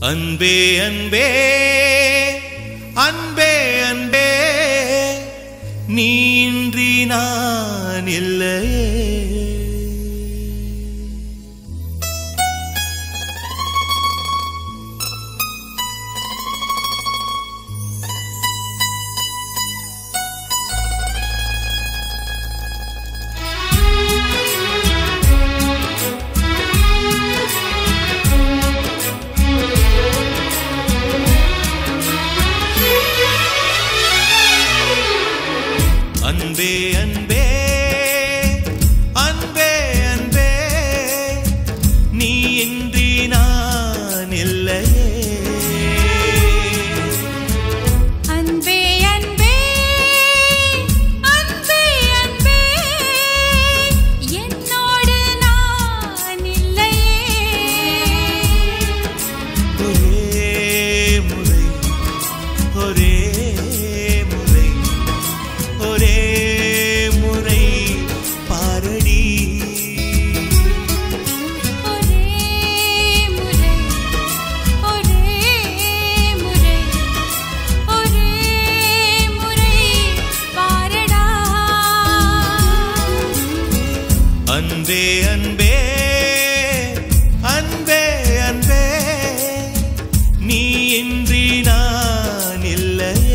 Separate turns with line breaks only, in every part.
அன்பே அன்பே அன்பே அன்பே நீ இன்றி நான் இல்லையே அன்பே அன்பே அன்பே அன்பே நீ இன்றி நான் இல்லையே
அன்பே அன்பே அன்பே அன்பே என்னோடு நான் இல்லையே
ஒரே முறை ஒரே முறை ஒரே முறை பாரடி
ஒரே முறை ஒரே முறை ஒரே முறை பாரடா
அன்பே அன்பே அன்பே அன்பே நீ இன்றி நான் இல்லையே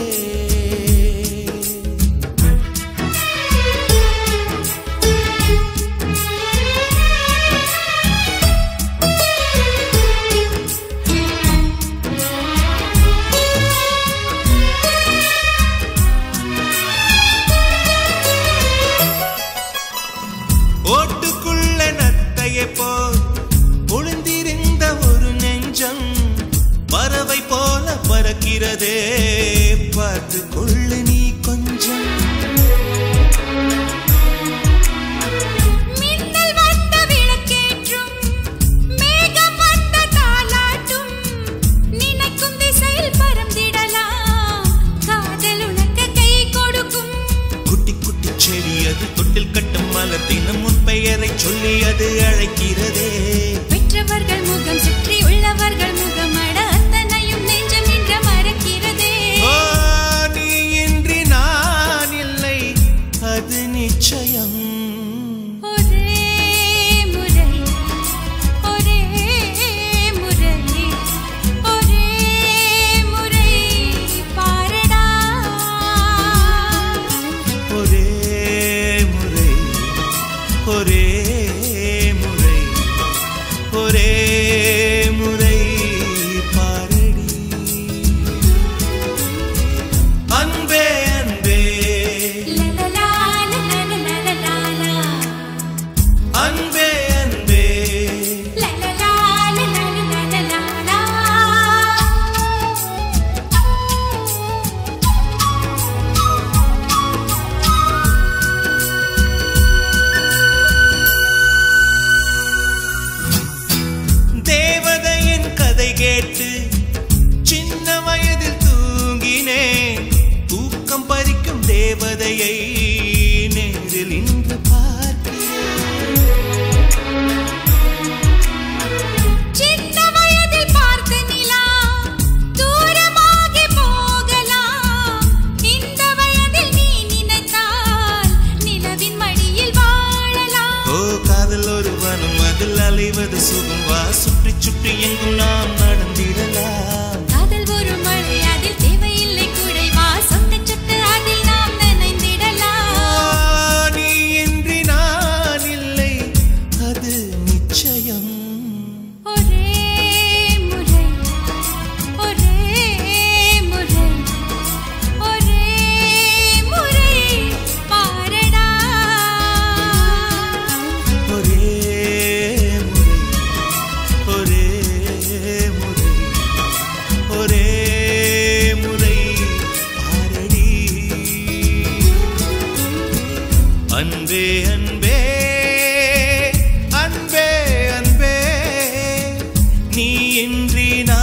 ஓட்டுக்குள்ள நத்தையை போல் ஒளிந்திருந்த ஒரு நெஞ்சம் பறவை போல பறக்கிறதே பார்த்து கொள்ளு நீ கொஞ்சம்
மின்னல் வந்த விளக்கேற்றும் மேகம் வந்த தாலாட்டும் நினைக்கும் திசையில் பறந்திடலாம் காதல் உனக்கு கை கொடுக்கும்
குட்டி குட்டி செடி அது தொட்டில் கட்டும் மலர் தினம் உன் பெயரை சொல்லி அது அழைக்கிறதே
பெற்றவர்கள் முகம் சுற்றி உள்ளவர்கள் முகம் அட அத்தனையும் நெஞ்சம் நின்ற மறக்கிறதே
ஓ, நீ இன்றி நான் இல்லை அது நிச்சயம்
ஒரே முறை ஒரே முறை ஒரே முறை பாரடா
ஒரே முறை ஒரே முறை ஒரே முறை பாரடி அன்பே அன்பே
லலலா லலலலலலா
அன்பே அன்பே
லலலா லலலலலலா
தேவதையின் கதை கேட்டு சின்ன வயதில் தூங்கினேன் தூக்கம் பறிக்கும் தேவதையை நேரில் இன்று பார்க்கிறேன்
சின்ன வயதில் பார்த்த நிலா தூரமாகி போகலாம் இந்த வயதில் நீ நினைத்தால் நிலவின் மடியில் வாழலாம்
ஓ காதல் ஒரு வனம் அதில் அலைவது சுகம் வா சுற்றி சுற்றி எங்கும் நாம் நடந்திடலாம்
காதல் ஒரு மழை அதில் தேவையில்லை குடை வா சொட்டு சொட்டு அதில் நாம்
ஆ,
நனைந்திடலாம்
நீ இன்றி நான் இல்லை அது நிச்சயம்
ஒரே முறை ஒரே முறை ஒரே முறை பாரடா
ஒரே முறை ஒரே முறை ஒரே முறை பாரடி அன்பே அன்பே அன்பே அன்பே நீ இன்றி நான்